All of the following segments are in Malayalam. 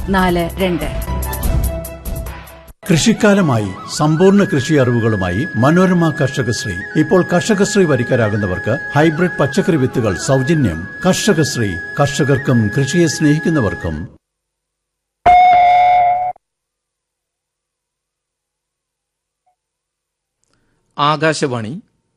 നാല് രണ്ട് കൃഷിക്കാലമായി സമ്പൂർണ്ണ കൃഷി അറിവുകളുമായി മനോരമ കർഷകശ്രീ ഇപ്പോൾ കർഷകശ്രീ വരിക്കാരാകുന്നവർക്ക് ഹൈബ്രിഡ് പച്ചക്കറി വിത്തുകൾ സൗജന്യം കർഷകശ്രീ കർഷകർക്കും കൃഷിയെ സ്നേഹിക്കുന്നവർക്കും ആകാശവാണി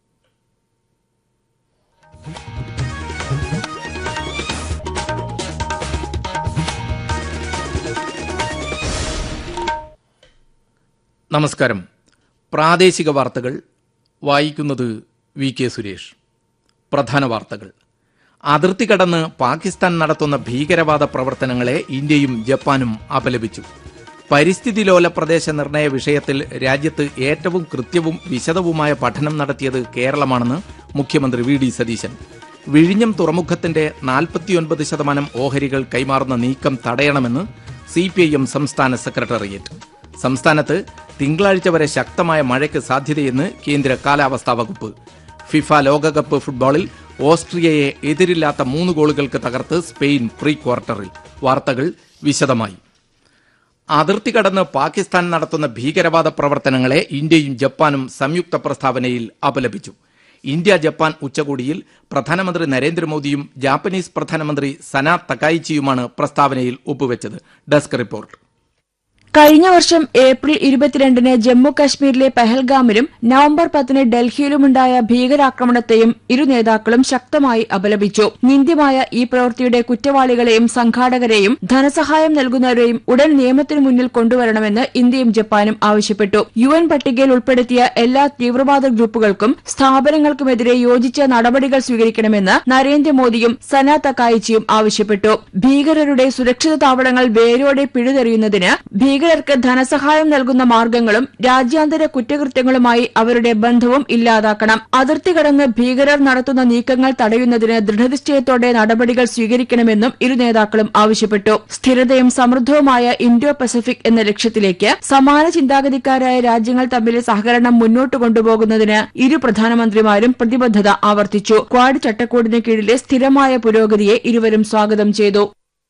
നമസ്കാരം പ്രാദേശിക വാർത്തകൾ വായിക്കുന്നത് വി കെ സുരേഷ് പ്രധാന വാർത്തകൾ അതിർത്തി കടന്ന് പാകിസ്ഥാൻ നടത്തുന്ന ഭീകരവാദ പ്രവർത്തനങ്ങളെ ഇന്ത്യയും ജപ്പാനും അപലപിച്ചു പരിസ്ഥിതി ലോല പ്രദേശ നിർണയ വിഷയത്തിൽ രാജ്യത്ത് ഏറ്റവും കൃത്യവും വിശദവുമായ പഠനം നടത്തിയത് കേരളമാണെന്ന് മുഖ്യമന്ത്രി വി ഡി സതീശൻ വിഴിഞ്ഞം തുറമുഖത്തിന്റെ നാൽപ്പത്തിയൊൻപത് ശതമാനം ഓഹരികൾ കൈമാറുന്ന നീക്കം തടയണമെന്ന് സി പി ഐ എം സംസ്ഥാന സെക്രട്ടേറിയറ്റ് സംസ്ഥാനത്ത് തിങ്കളാഴ്ച വരെ ശക്തമായ മഴയ്ക്ക് സാധ്യതയെന്ന് കേന്ദ്ര കാലാവസ്ഥാ വകുപ്പ് ഫിഫ ലോകകപ്പ് ഫുട്ബോളിൽ ഓസ്ട്രിയയെ എതിരില്ലാത്ത മൂന്ന് ഗോളുകൾക്ക് തകർത്ത് സ്പെയിൻ പ്രീ ക്വാർട്ടറിൽ വാർത്തകൾ വിശദമായി അതിർത്തി കടന്ന് പാകിസ്ഥാൻ നടത്തുന്ന ഭീകരവാദ പ്രവർത്തനങ്ങളെ ഇന്ത്യയും ജപ്പാനും സംയുക്ത പ്രസ്താവനയിൽ അപലപിച്ചു ഇന്ത്യ ജപ്പാൻ ഉച്ചകോടിയിൽ പ്രധാനമന്ത്രി നരേന്ദ്രമോദിയും ജാപ്പനീസ് പ്രധാനമന്ത്രി സന തകായിച്ചിയുമാണ് പ്രസ്താവനയിൽ ഒപ്പുവെച്ചത് ഡെസ്ക് റിപ്പോർട്ട് കഴിഞ്ഞ വർഷം ഏപ്രിൽ ഇരുപത്തിരണ്ടിന് ജമ്മു കശ്മീരിലെ പഹൽഗാമിലും നവംബർ പത്തിന് ഡൽഹിയിലുമുണ്ടായ ഭീകരാക്രമണത്തെയും ഇരു നേതാക്കളും ശക്തമായി അപലപിച്ചു നിന്ദ്യമായ ഈ പ്രവൃത്തിയുടെ കുറ്റവാളികളെയും സംഘാടകരെയും ധനസഹായം നൽകുന്നവരെയും ഉടൻ നിയമത്തിനു മുന്നിൽ കൊണ്ടുവരണമെന്ന് ഇന്ത്യയും ജപ്പാനും ആവശ്യപ്പെട്ടു യു എൻ പട്ടികയിൽ ഉൾപ്പെടുത്തിയ എല്ലാ തീവ്രവാദ ഗ്രൂപ്പുകൾക്കും സ്ഥാപനങ്ങൾക്കുമെതിരെ യോജിച്ച നടപടികൾ സ്വീകരിക്കണമെന്ന് നരേന്ദ്രമോദിയും സന തക്കായിച്ചിയും ആവശ്യപ്പെട്ടു ഭീകരരുടെ സുരക്ഷിത താവളങ്ങൾ വേരോടെ പിഴുതെറിയുന്നതിന് ഭീകരർക്ക് ധനസഹായം നൽകുന്ന മാർഗങ്ങളും രാജ്യാന്തര കുറ്റകൃത്യങ്ങളുമായി അവരുടെ ബന്ധവും ഇല്ലാതാക്കണം അതിർത്തി കടന്ന് ഭീകരർ നടത്തുന്ന നീക്കങ്ങൾ തടയുന്നതിന് ദൃഢനിശ്ചയത്തോടെ നടപടികൾ സ്വീകരിക്കണമെന്നും ഇരു നേതാക്കളും ആവശ്യപ്പെട്ടു സ്ഥിരതയും സമൃദ്ധവുമായ ഇൻഡോ പസഫിക് എന്ന ലക്ഷ്യത്തിലേക്ക് സമാന ചിന്താഗതിക്കാരായ രാജ്യങ്ങൾ തമ്മിലെ സഹകരണം മുന്നോട്ട് കൊണ്ടുപോകുന്നതിന് ഇരു പ്രധാനമന്ത്രിമാരും പ്രതിബദ്ധത ആവർത്തിച്ചു ക്വാഡ് ചട്ടക്കൂടിന് കീഴിലെ സ്ഥിരമായ പുരോഗതിയെ ഇരുവരും സ്വാഗതം ചെയ്തു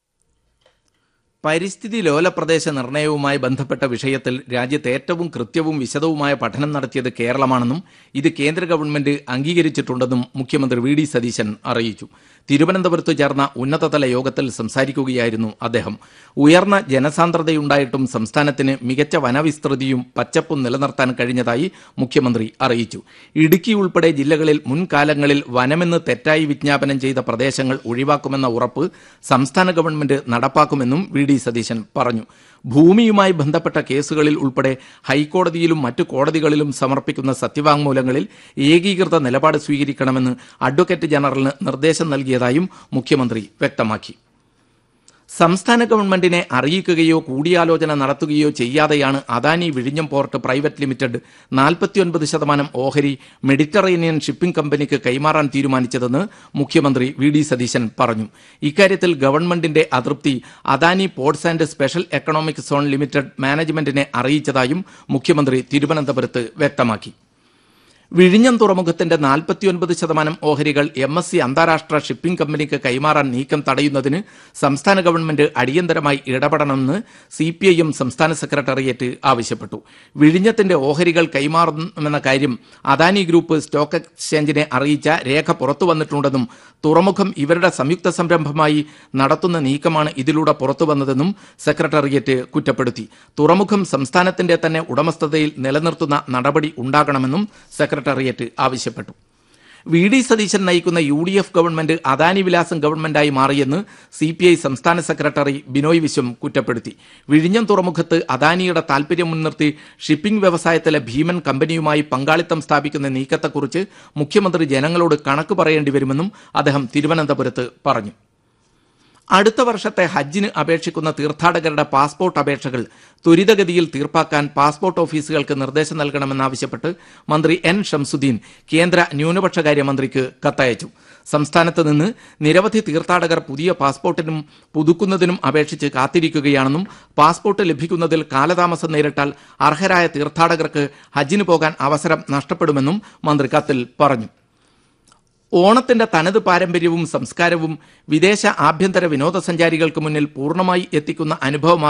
പരിസ്ഥിതി ലോല പ്രദേശ നിർണയവുമായി ബന്ധപ്പെട്ട വിഷയത്തിൽ രാജ്യത്ത് ഏറ്റവും കൃത്യവും വിശദവുമായ പഠനം നടത്തിയത് കേരളമാണെന്നും ഇത് കേന്ദ്ര ഗവൺമെന്റ് അംഗീകരിച്ചിട്ടുണ്ടെന്നും മുഖ്യമന്ത്രി വി ഡി സതീശൻ അറിയിച്ചു തിരുവനന്തപുരത്ത് ചേർന്ന ഉന്നതതല യോഗത്തിൽ സംസാരിക്കുകയായിരുന്നു അദ്ദേഹം ഉയർന്ന ജനസാന്ദ്രതയുണ്ടായിട്ടും സംസ്ഥാനത്തിന് മികച്ച വനവിസ്തൃതിയും പച്ചപ്പും നിലനിർത്താൻ കഴിഞ്ഞതായി മുഖ്യമന്ത്രി അറിയിച്ചു ഇടുക്കി ഉൾപ്പെടെ ജില്ലകളിൽ മുൻകാലങ്ങളിൽ വനമെന്ന് തെറ്റായി വിജ്ഞാപനം ചെയ്ത പ്രദേശങ്ങൾ ഒഴിവാക്കുമെന്ന ഉറപ്പ് സംസ്ഥാന ഗവൺമെന്റ് നടപ്പാക്കുമെന്നും വി ഡി സതീശൻ പറഞ്ഞു ഭൂമിയുമായി ബന്ധപ്പെട്ട കേസുകളിൽ ഉൾപ്പെടെ ഹൈക്കോടതിയിലും മറ്റു കോടതികളിലും സമർപ്പിക്കുന്ന സത്യവാങ്മൂലങ്ങളിൽ ഏകീകൃത നിലപാട് സ്വീകരിക്കണമെന്ന് അഡ്വക്കേറ്റ് ജനറലിന് നിർദ്ദേശം നൽകിയതായും മുഖ്യമന്ത്രി വ്യക്തമാക്കി സംസ്ഥാന ഗവൺമെന്റിനെ അറിയിക്കുകയോ കൂടിയാലോചന നടത്തുകയോ ചെയ്യാതെയാണ് അദാനി വിഴിഞ്ഞം പോർട്ട് പ്രൈവറ്റ് ലിമിറ്റഡ് നാൽപ്പത്തിയൊൻപത് ശതമാനം ഓഹരി മെഡിറ്ററേനിയൻ ഷിപ്പിംഗ് കമ്പനിക്ക് കൈമാറാൻ തീരുമാനിച്ചതെന്ന് മുഖ്യമന്ത്രി വി ഡി സതീശൻ പറഞ്ഞു ഇക്കാര്യത്തിൽ ഗവൺമെന്റിന്റെ അതൃപ്തി Adani ports and special economic zone limited മാനേജ്മെന്റിനെ അറിയിച്ചതായും മുഖ്യമന്ത്രി തിരുവനന്തപുരത്ത് വ്യക്തമാക്കി വിഴിഞ്ഞം തുറമുഖത്തിന്റെ നാൽപ്പത്തിയൊൻപത് ശതമാനം ഓഹരികൾ എം എസ് സി അന്താരാഷ്ട്ര ഷിപ്പിംഗ് കമ്പനിക്ക് കൈമാറാൻ നീക്കം തടയുന്നതിന് സംസ്ഥാന ഗവൺമെന്റ് അടിയന്തരമായി ഇടപെടണമെന്ന് സി പി ഐ എം സംസ്ഥാന സെക്രട്ടേറിയറ്റ് ആവശ്യപ്പെട്ടു വിഴിഞ്ഞത്തിന്റെ ഓഹരികൾ കൈമാറുമെന്ന കാര്യം അദാനി ഗ്രൂപ്പ് സ്റ്റോക്ക് എക്സ്ചേഞ്ചിനെ അറിയിച്ച രേഖ പുറത്തു വന്നിട്ടുണ്ടെന്നും തുറമുഖം ഇവരുടെ സംയുക്ത സംരംഭമായി നടത്തുന്ന നീക്കമാണ് ഇതിലൂടെ പുറത്തുവന്നതെന്നും സെക്രട്ടേറിയറ്റ് കുറ്റപ്പെടുത്തി തുറമുഖം സംസ്ഥാനത്തിന്റെ തന്നെ ഉടമസ്ഥതയിൽ നിലനിർത്തുന്ന നടപടി ഉണ്ടാകണമെന്നും സെക്രട്ടേറിയറ്റ് ആവശ്യപ്പെട്ടു വി ഡി സതീശൻ നയിക്കുന്ന U D F government Adani വിലാസം ഗവൺമെന്റായി മാറിയെന്ന് സി പി ഐ സംസ്ഥാന സെക്രട്ടറി ബിനോയ് വിശ്വം കുറ്റപ്പെടുത്തി വിഴിഞ്ഞം തുറമുഖത്ത് അദാനിയുടെ താൽപര്യം മുൻനിർത്തി ഷിപ്പിംഗ് വ്യവസായത്തിലെ ഭീമൻ കമ്പനിയുമായി പങ്കാളിത്തം സ്ഥാപിക്കുന്ന നീക്കത്തെക്കുറിച്ച് മുഖ്യമന്ത്രി ജനങ്ങളോട് കണക്ക് പറയേണ്ടി വരുമെന്നും അദ്ദേഹം തിരുവനന്തപുരത്ത് പറഞ്ഞു അടുത്ത വർഷത്തെ ഹജ്ജിന് അപേക്ഷിക്കുന്ന തീർത്ഥാടകരുടെ പാസ്പോർട്ട് അപേക്ഷകൾ ത്വരിതഗതിയിൽ തീർപ്പാക്കാൻ പാസ്പോർട്ട് ഓഫീസുകൾക്ക് നിർദ്ദേശം നൽകണമെന്നാവശ്യപ്പെട്ട് മന്ത്രി എൻ ഷംസുദ്ദീൻ കേന്ദ്ര ന്യൂനപക്ഷകാര്യ മന്ത്രിക്ക് കത്തയച്ചു സംസ്ഥാനത്ത് നിന്ന് നിരവധി തീർത്ഥാടകർ പുതിയ പാസ്പോർട്ടിനും പുതുക്കുന്നതിനും അപേക്ഷിച്ച് കാത്തിരിക്കുകയാണെന്നും പാസ്പോർട്ട് ലഭിക്കുന്നതിൽ കാലതാമസം നേരിട്ടാൽ അർഹരായ തീർത്ഥാടകർക്ക് ഹജ്ജിന് പോകാൻ അവസരം നഷ്ടപ്പെടുമെന്നും മന്ത്രി കത്തിൽ പറഞ്ഞു ഓണത്തിന്റെ തനത് പാരമ്പര്യവും സംസ്കാരവും വിദേശ ആഭ്യന്തര വിനോദസഞ്ചാരികൾക്ക് മുന്നിൽ പൂർണ്ണമായി എത്തിക്കുന്ന അനുഭവം